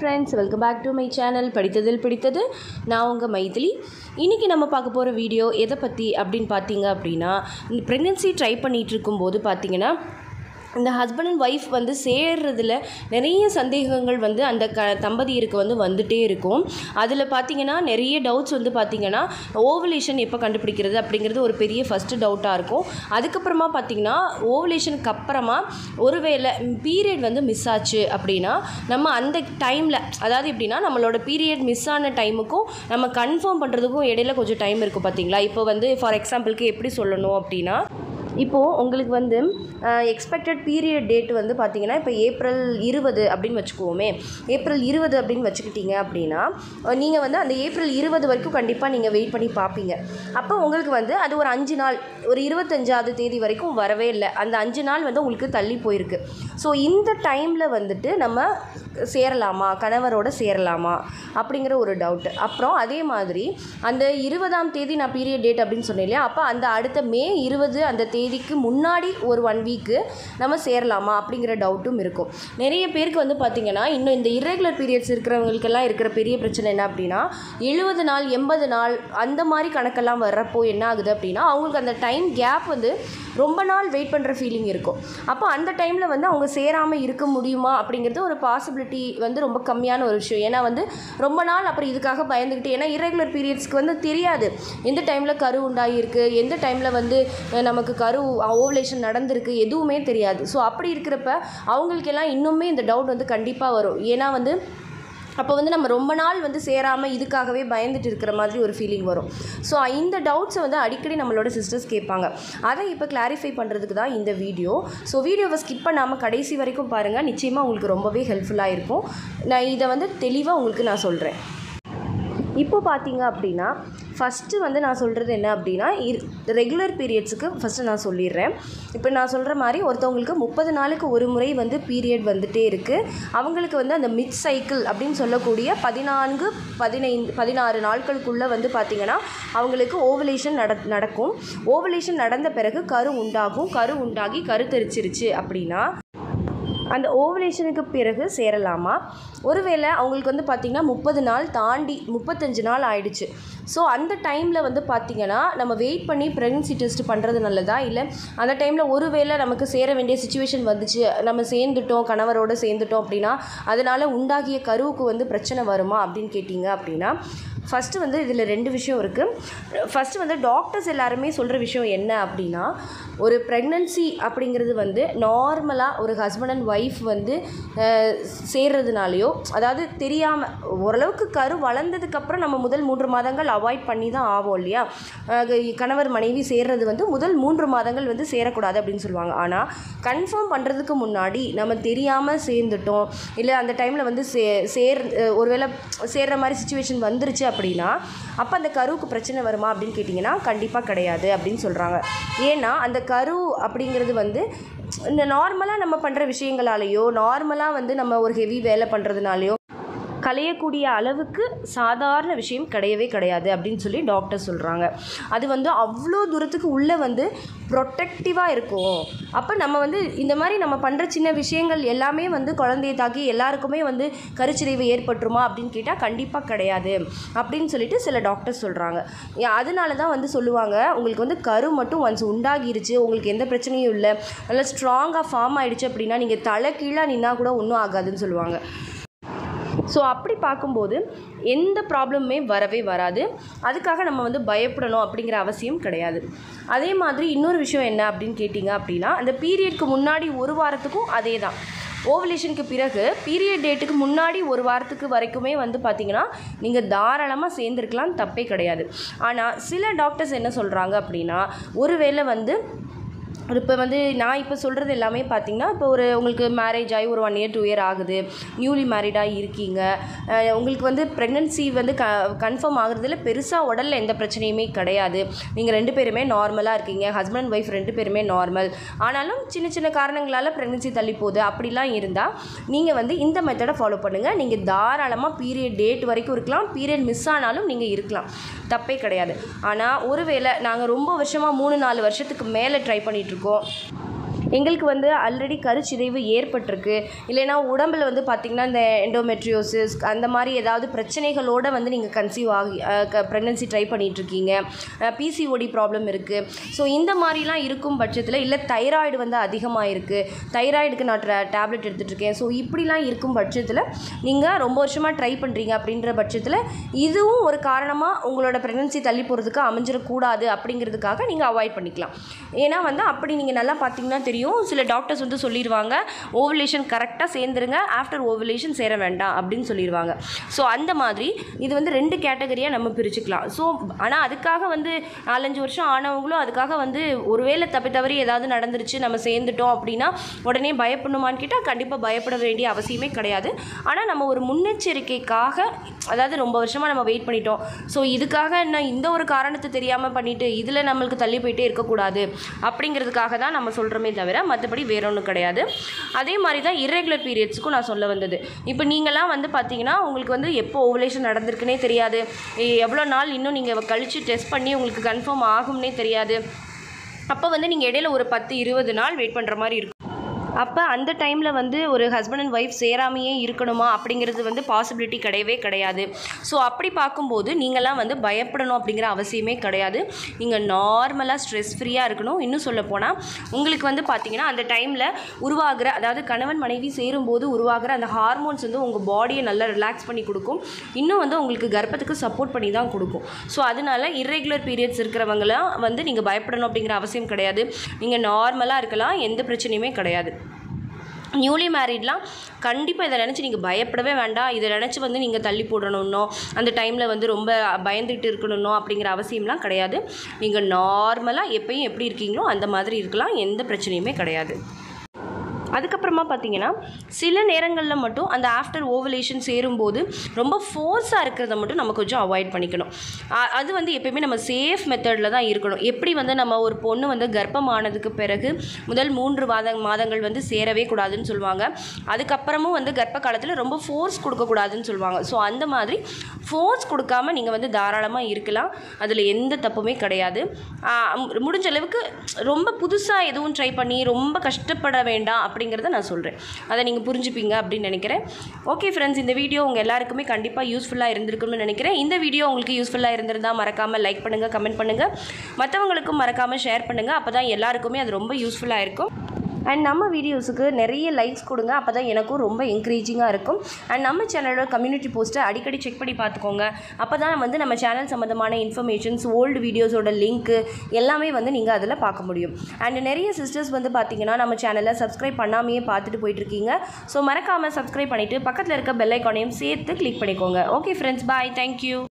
friends welcome back to my channel படித்ததில் பிடித்தது நான் உங்கள் மைதிலி இன்றைக்கி நம்ம பார்க்க போகிற வீடியோ எதை பற்றி அப்படின்னு பார்த்தீங்க அப்படின்னா இந்த ப்ரெக்னென்சி ட்ரை பண்ணிகிட்டு இருக்கும்போது பார்த்தீங்கன்னா இந்த ஹஸ்பண்ட் அண்ட் ஒய்ஃப் வந்து சேர்றதுல நிறைய சந்தேகங்கள் வந்து அந்த க தம்பதியருக்கு வந்து வந்துட்டே இருக்கும் அதில் பார்த்தீங்கன்னா நிறைய டவுட்ஸ் வந்து பார்த்தீங்கன்னா ஓவலேஷன் எப்போ கண்டுபிடிக்கிறது அப்படிங்கிறது ஒரு பெரிய ஃபஸ்ட்டு டவுட்டாக இருக்கும் அதுக்கப்புறமா பார்த்தீங்கன்னா ஓவலேஷனுக்கு அப்புறமா ஒருவேளை பீரியட் வந்து மிஸ் ஆச்சு அப்படின்னா நம்ம அந்த டைமில் அதாவது எப்படின்னா நம்மளோட பீரியட் மிஸ் ஆன டைமுக்கும் நம்ம கன்ஃபார்ம் பண்ணுறதுக்கும் இடையில கொஞ்சம் டைம் இருக்கும் பார்த்தீங்களா இப்போ வந்து ஃபார் எக்ஸாம்பிளுக்கு எப்படி சொல்லணும் அப்படின்னா இப்போது உங்களுக்கு வந்து எக்ஸ்பெக்டட் பீரியட் டேட் வந்து பார்த்தீங்கன்னா இப்போ ஏப்ரல் இருபது அப்படின்னு வச்சுக்குவோமே ஏப்ரல் இருபது அப்படின்னு வச்சுக்கிட்டீங்க அப்படின்னா நீங்கள் வந்து அந்த ஏப்ரல் இருபது வரைக்கும் கண்டிப்பாக நீங்கள் வெயிட் பண்ணி பார்ப்பீங்க அப்போ உங்களுக்கு வந்து அது ஒரு அஞ்சு நாள் ஒரு இருபத்தஞ்சாவது தேதி வரைக்கும் வரவே இல்லை அந்த அஞ்சு நாள் வந்து உங்களுக்கு தள்ளி போயிருக்கு ஸோ இந்த டைமில் வந்துட்டு நம்ம சேரலாமா கணவரோட சேரலாமா அப்படிங்கிற ஒரு டவுட்டு அப்புறம் அதே மாதிரி அந்த இருபதாம் தேதி நான் பீரியட் டேட் அப்படின்னு சொன்னேன் இல்லையா அப்போ அந்த அடுத்த மே இருபது அந்த தேதிக்கு முன்னாடி ஒரு ஒன் வீக்கு நம்ம சேரலாமா அப்படிங்கிற டவுட்டும் இருக்கும் நிறைய பேருக்கு வந்து பார்த்திங்கன்னா இன்னும் இந்த irregular பீரியட்ஸ் இருக்கிறவங்களுக்கெல்லாம் இருக்கிற பெரிய பிரச்சனை என்ன அப்படின்னா எழுபது நாள் எண்பது நாள் அந்த மாதிரி கணக்கெல்லாம் வர்றப்போ என்ன ஆகுது அப்படின்னா அவங்களுக்கு அந்த டைம் கேப் வந்து ரொம்ப நாள் வெயிட் பண்ணுற ஃபீலிங் இருக்கும் அப்போ அந்த டைமில் வந்து அவங்க சேராமல் இருக்க முடியுமா அப்படிங்கிறது ஒரு பாசிபிலிட்டி வந்து ரொம்ப கம்மியான ஒரு விஷயம் ஏன்னா வந்து ரொம்ப நாள் அப்புறம் இதுக்காக பயந்துக்கிட்டு ஏன்னா irregular பீரியட்ஸ்க்கு வந்து தெரியாது எந்த டைமில் கரு உண்டாகிருக்கு எந்த டைமில் வந்து அஹ், நமக்கு கரு ஓவலேஷன் நடந்திருக்கு எதுவுமே தெரியாது ஸோ அப்படி இருக்கிறப்ப அவங்களுக்கெல்லாம் இன்னுமே இந்த டவுட் வந்து கண்டிப்பாக வரும் ஏன்னா வந்து அப்போ வந்து நம்ம ரொம்ப நாள் வந்து சேராமல் இதுக்காகவே பயந்துட்டு இருக்கிற மாதிரி ஒரு ஃபீலிங் வரும் ஸோ இந்த டவுட்ஸை வந்து அடிக்கடி நம்மளோட சிஸ்டர்ஸ் கேட்பாங்க அதை இப்போ கிளாரிஃபை பண்ணுறதுக்கு தான் இந்த வீடியோ ஸோ வீடியோவை ஸ்கிப் பண்ணாமல் கடைசி வரைக்கும் பாருங்கள் நிச்சயமாக உங்களுக்கு ரொம்பவே ஹெல்ப்ஃபுல்லாக இருக்கும் நான் இதை வந்து தெளிவாக உங்களுக்கு நான் சொல்கிறேன் இப்போ பார்த்தீங்க அப்படின்னா ஃபஸ்ட்டு வந்து நான் சொல்கிறது என்ன அப்படின்னா ரெகுலர் பீரியட்ஸுக்கு ஃபஸ்ட்டு நான் சொல்லிடுறேன் இப்போ நான் சொல்கிற மாதிரி ஒருத்தவங்களுக்கு முப்பது நாளுக்கு ஒரு முறை வந்து பீரியட் வந்துட்டே இருக்குது அவங்களுக்கு வந்து அந்த மிட் சைக்கிள் அப்படின்னு சொல்லக்கூடிய பதினான்கு பதினைந்து பதினாறு நாட்களுக்குள்ளே வந்து பார்த்திங்கன்னா அவங்களுக்கு ஓவலேஷன் நட நடக்கும் ஓவலேஷன் நடந்த பிறகு கரு உண்டாகும் கரு உண்டாகி கரு தெரிச்சிருச்சு அப்படின்னா அந்த ஓவலேஷனுக்கு பிறகு சேரலாமா ஒருவேளை அவங்களுக்கு வந்து பார்த்திங்கன்னா முப்பது நாள் தாண்டி முப்பத்தஞ்சு நாள் ஆயிடுச்சு ஸோ அந்த டைமில் வந்து பார்த்திங்கன்னா நம்ம வெயிட் பண்ணி ப்ரெக்னன்சி டெஸ்ட் பண்ணுறது நல்லதா இல்லை அந்த டைமில் ஒருவேளை நமக்கு சேர வேண்டிய சுச்சுவேஷன் வந்துச்சு நம்ம சேர்ந்துட்டோம் கணவரோடு சேர்ந்துட்டோம் அப்படின்னா அதனால் உண்டாகிய கருவுக்கு வந்து பிரச்சனை வருமா அப்படின்னு கேட்டிங்க அப்படின்னா ஃபஸ்ட்டு வந்து இதில் ரெண்டு விஷயம் இருக்குது ஃபஸ்ட்டு வந்து டாக்டர்ஸ் எல்லாருமே சொல்கிற விஷயம் என்ன அப்படின்னா ஒரு ப்ரெக்னன்சி அப்படிங்கிறது வந்து நார்மலாக ஒரு ஹஸ்பண்ட் அண்ட் ஒய்ஃப் வந்து அஹ், சேர்றதுனாலையோ அதாவது தெரியாமல் ஓரளவுக்கு கரு வளர்ந்ததுக்கப்புறம் நம்ம முதல் மூன்று மாதங்கள் அவாய்ட் பண்ணி தான் ஆவோம் இல்லையா அஹ், கணவர் மனைவி சேர்றது வந்து முதல் மூன்று மாதங்கள் வந்து சேரக்கூடாது அப்படின்னு சொல்லுவாங்க ஆனால் கன்ஃபார்ம் பண்ணுறதுக்கு முன்னாடி நம்ம தெரியாமல் சேர்ந்துட்டோம் இல்லை அந்த டைமில் வந்து சே சேர் அஹ், ஒருவேளை சேர்ற மாதிரி சுச்சுவேஷன் வந்துருச்சு அப்படின்னா அப்போ அந்த கருவுக்கு பிரச்சனை வருமா அப்படின்னு கேட்டிங்கன்னா கண்டிப்பாக கிடையாது அப்படின்னு சொல்கிறாங்க ஏன்னா அந்த கரு அப்படிங்கிறது வந்து இந்த நார்மலாக நம்ம பண்ணுற விஷயங்களாலேயோ நார்மலாக வந்து நம்ம ஒரு ஹெவி வேலை பண்ணுறதுனாலையோ களையக்கூடிய அளவுக்கு சாதாரண விஷயம் கிடையவே கிடையாது அப்படின்னு சொல்லி டாக்டர் சொல்கிறாங்க அது வந்து அவ்வளோ தூரத்துக்கு உள்ளே வந்து ப்ரொட்டக்டிவாக இருக்கும் அப்போ நம்ம வந்து இந்த மாதிரி நம்ம பண்ணுற சின்ன விஷயங்கள் எல்லாமே வந்து குழந்தையை தாக்கி எல்லாருக்குமே வந்து கருச்சிதைவு ஏற்பட்டுருமா அப்படின்னு கேட்டால் கண்டிப்பாக கிடையாது அப்படின்னு சொல்லிட்டு சில டாக்டர்ஸ் சொல்கிறாங்க அதனால தான் வந்து சொல்லுவாங்க உங்களுக்கு வந்து கரு மட்டும் ஒன்ஸ் உண்டாகிருச்சு உங்களுக்கு எந்த பிரச்சனையும் இல்லை நல்லா ஸ்ட்ராங்காக ஃபார்ம் ஆயிடுச்சு அப்படின்னா நீங்கள் தலை கீழே நின்னா கூட ஒன்றும் ஆகாதுன்னு சொல்லுவாங்க ஸோ அப்படி பார்க்கும்போது எந்த ப்ராப்ளமுமே வரவே வராது அதுக்காக நம்ம வந்து பயப்படணும் அப்படிங்கிற அவசியம் கிடையாது அதே மாதிரி இன்னொரு விஷயம் என்ன அப்படின்னு கேட்டிங்க அப்படின்னா அந்த பீரியட்க்கு முன்னாடி ஒரு வாரத்துக்கும் அதே தான் ஓவலேஷனுக்கு பிறகு பீரியட் டேட்டுக்கு முன்னாடி ஒரு வாரத்துக்கு வரைக்குமே வந்து பார்த்திங்கன்னா நீங்கள் தாராளமாக சேர்ந்துருக்கலாம் தப்பே கிடையாது ஆனால் சில டாக்டர்ஸ் என்ன சொல்கிறாங்க அப்படின்னா ஒருவேளை வந்து இப்போ வந்து நான் இப்போ சொல்கிறது எல்லாமே பார்த்தீங்கன்னா இப்போ ஒரு உங்களுக்கு மேரேஜ் ஆகி ஒரு ஒன் இயர் டூ இயர் ஆகுது நியூலி மேரிடாக இருக்கீங்க அஹ் உங்களுக்கு வந்து ப்ரெக்னென்சி வந்து க கன்ஃபார்ம் ஆகுறதுல பெருசாக உடலில் எந்த பிரச்சனையுமே கிடையாது நீங்கள் ரெண்டு பேருமே நார்மலாக இருக்கீங்க ஹஸ்பண்ட் அண்ட் ஒய்ஃப் ரெண்டு பேருமே நார்மல் ஆனாலும் சின்ன சின்ன காரணங்களால் ப்ரெக்னென்சி தள்ளி போகுது அப்படிலாம் இருந்தால் நீங்கள் வந்து இந்த மெத்தடை ஃபாலோ பண்ணுங்கள் நீங்கள் தாராளமாக பீரியட் டேட் வரைக்கும் இருக்கலாம் பீரியட் மிஸ் ஆனாலும் நீங்கள் இருக்கலாம் தப்பே கிடையாது ஆனால் ஒருவேளை நாங்கள் ரொம்ப வருஷமாக மூணு நாலு வருஷத்துக்கு மேலே ட்ரை பண்ணிகிட்ருக்கோம் எங்களுக்கு வந்து ஆல்ரெடி கருச்சிதைவு ஏற்பட்டிருக்கு இல்லைன்னா உடம்பில் வந்து பார்த்திங்கன்னா இந்த எண்டோமெட்ரியோசிஸ் அந்த மாதிரி ஏதாவது பிரச்சனைகளோடு வந்து நீங்கள் கன்சீவ் ஆகி ப்ரெக்னன்சி ட்ரை பண்ணிகிட்ருக்கீங்க பிசிஓடி ப்ராப்ளம் இருக்குது ஸோ இந்த மாதிரிலாம் இருக்கும் பட்சத்தில் இல்லை தைராய்டு வந்து அதிகமாக இருக்குது தைராய்டுக்கு நான் டேப்லெட் எடுத்துகிட்ருக்கேன் ஸோ இப்படிலாம் இருக்கும் பட்சத்தில் நீங்கள் ரொம்ப வருஷமாக ட்ரை பண்ணுறீங்க அப்படின்ற பட்சத்தில் இதுவும் ஒரு காரணமாக உங்களோட ப்ரெக்னன்சி தள்ளி போகிறதுக்கு அமைஞ்சிடக்கூடாது அப்படிங்கிறதுக்காக நீங்கள் அவாய்ட் பண்ணிக்கலாம் ஏன்னா வந்து அப்படி நீங்கள் நல்லா பார்த்தீங்கன்னா தெரியும் சில டாக்டர்ஸ் வந்து சொல்லிடுவாங்க ஓவலேஷன் கரெக்டாக சேர்ந்துருங்க ஆஃப்டர் ஓவலேஷன் சேர வேண்டாம் அப்படின்னு சொல்லிடுவாங்க ஸோ அந்த மாதிரி இது வந்து ரெண்டு கேட்டகரியாக நம்ம பிரிச்சுக்கலாம் ஸோ ஆனால் அதுக்காக வந்து நாலஞ்சு வருஷம் ஆனவங்களும் அதுக்காக வந்து ஒருவேளை தப்பி தவறி ஏதாவது நடந்துருச்சு நம்ம சேர்ந்துட்டோம் அப்படின்னா உடனே பயப்படணுமான்னு கேட்டால் கண்டிப்பாக பயப்பட வேண்டிய அவசியமே கிடையாது ஆனால் நம்ம ஒரு முன்னெச்சரிக்கைக்காக அதாவது ரொம்ப வருஷமாக நம்ம வெயிட் பண்ணிட்டோம் ஸோ இதுக்காக நான் இந்த ஒரு காரணத்தை தெரியாமல் பண்ணிட்டு இதில் நம்மளுக்கு தள்ளி போயிட்டே இருக்கக்கூடாது அப்படிங்கிறதுக்காக தான் நம்ம சொல்கிறோமே தவிர மற்றபடி வேற ஒன்றும் கிடையாது அதே மாதிரி தான் இர்ரெகுலர் பீரியட்ஸுக்கும் நான் சொல்ல வந்தது இப்போ நீங்களாம் வந்து பார்த்தீங்கன்னா உங்களுக்கு வந்து எப்போ ஓவலேஷன் நடந்திருக்குனே தெரியாது எ- எவ்வளோ நாள் இன்னும் நீங்கள் கழித்து டெஸ்ட் பண்ணி உங்களுக்கு கன்ஃபார்ம் ஆகும்னே தெரியாது அப்போ வந்து நீங்கள் இடையில ஒரு பத்து இருபது நாள் வெயிட் பண்ணுற மாதிரி இருக்கும் அப்போ அந்த டைமில் வந்து ஒரு ஹஸ்பண்ட் அண்ட் ஒய்ஃப் சேராமையே இருக்கணுமா அப்படிங்கிறது வந்து பாசிபிலிட்டி கிடையவே கிடையாது ஸோ அப்படி பார்க்கும்போது நீங்களாம் வந்து பயப்படணும் அப்படிங்கிற அவசியமே கிடையாது நீங்கள் நார்மலாக ஸ்ட்ரெஸ் ஃப்ரீயாக இருக்கணும் இன்னும் சொல்ல போனால் உங்களுக்கு வந்து பார்த்தீங்கன்னா அந்த டைமில் உருவாகிற அதாவது கணவன் மனைவி சேரும்போது உருவாகிற அந்த ஹார்மோன்ஸ் வந்து உங்கள் பாடியை நல்லா ரிலாக்ஸ் பண்ணி கொடுக்கும் இன்னும் வந்து உங்களுக்கு கர்ப்பத்துக்கு சப்போர்ட் பண்ணி தான் கொடுக்கும் ஸோ அதனால இர்ரெகுலர் பீரியட்ஸ் இருக்கிறவங்களாம் வந்து நீங்கள் பயப்படணும் அப்படிங்கிற அவசியம் கிடையாது நீங்கள் நார்மலாக இருக்கலாம் எந்த பிரச்சனையுமே கிடையாது நியூலி மேரீட்லாம் கண்டிப்பாக இதை நினச்சி நீங்கள் பயப்படவே வேண்டாம் இதை நினச்சி வந்து நீங்கள் தள்ளி போடணுன்னோ அந்த டைமில் வந்து ரொம்ப பயந்துட்டு இருக்கணுன்னோ அப்படிங்கிற அவசியம்லாம் கிடையாது நீங்கள் நார்மலாக எப்பயும் எப்படி இருக்கீங்களோ அந்த மாதிரி இருக்கலாம் எந்த பிரச்சனையுமே கிடையாது அதுக்கப்புறமா பார்த்தீங்கன்னா சில நேரங்களில் மட்டும் அந்த ஆஃப்டர் ஓவலேஷன் சேரும்போது ரொம்ப ஃபோர்ஸாக இருக்கிறத மட்டும் நம்ம கொஞ்சம் அவாய்ட் பண்ணிக்கணும் அ- அது வந்து எப்பயுமே நம்ம சேஃப் மெத்தடில் தான் இருக்கணும் எப்படி வந்து நம்ம ஒரு பொண்ணு வந்து கர்ப்பமானதுக்கு பிறகு முதல் மூன்று மாத மாதங்கள் வந்து சேரவே கூடாதுன்னு சொல்லுவாங்க அதுக்கப்புறமும் வந்து கர்ப்ப காலத்தில் ரொம்ப ஃபோர்ஸ் கொடுக்கக்கூடாதுன்னு சொல்லுவாங்க ஸோ அந்த மாதிரி ஃபோர்ஸ் கொடுக்காம நீங்கள் வந்து தாராளமாக இருக்கலாம் அதில் எந்த தப்புமே கிடையாது ஆ, மு- முடிஞ்ச அளவுக்கு ரொம்ப புதுசாக எதுவும் ட்ரை பண்ணி ரொம்ப கஷ்டப்பட வேண்டாம் அப்படிங்கிறத நான் சொல்கிறேன் அதை நீங்கள் புரிஞ்சுப்பீங்க அப்படின்னு நினைக்கிறேன் ஓகே ஃப்ரெண்ட்ஸ் இந்த வீடியோ உங்கள் எல்லாருக்குமே கண்டிப்பாக யூஸ்ஃபுல்லாக இருந்திருக்கும்னு நினைக்கிறேன் இந்த வீடியோ உங்களுக்கு யூஸ்ஃபுல்லாக இருந்திருந்தால் மறக்காமல் லைக் பண்ணுங்கள் கமெண்ட் பண்ணுங்கள் மற்றவங்களுக்கும் மறக்காமல் ஷேர் பண்ணுங்கள் அப்போ தான் எல்லாருக்குமே அது ரொம்ப யூஸ்ஃபுல்லாக இருக்கும் அண்ட் நம்ம வீடியோஸுக்கு நிறைய லைக்ஸ் கொடுங்க அப்போ தான் எனக்கும் ரொம்ப என்கரேஜிங்காக இருக்கும் அண்ட் நம்ம சேனலோட கம்யூனிட்டி போஸ்ட்டை அடிக்கடி செக் பண்ணி பார்த்துக்கோங்க அப்போ தான் வந்து நம்ம சேனல் சம்மந்தமான இன்ஃபர்மேஷன்ஸ் ஓல்டு வீடியோஸோட லிங்க்கு எல்லாமே வந்து நீங்கள் அதில் பார்க்க முடியும் அண்ட் நிறைய சிஸ்டர்ஸ் வந்து பார்த்தீங்கன்னா நம்ம சேனலை சப்ஸ்கிரைப் பண்ணாமையே பார்த்துட்டு போயிட்டுருக்கீங்க ஸோ மறக்காமல் சப்ஸ்கிரைப் பண்ணிவிட்டு பக்கத்தில் இருக்க பெல் ஐக்கானையும் சேர்த்து கிளிக் பண்ணிக்கோங்க ஓகே ஃப்ரெண்ட்ஸ் பாய் தேங்க்யூ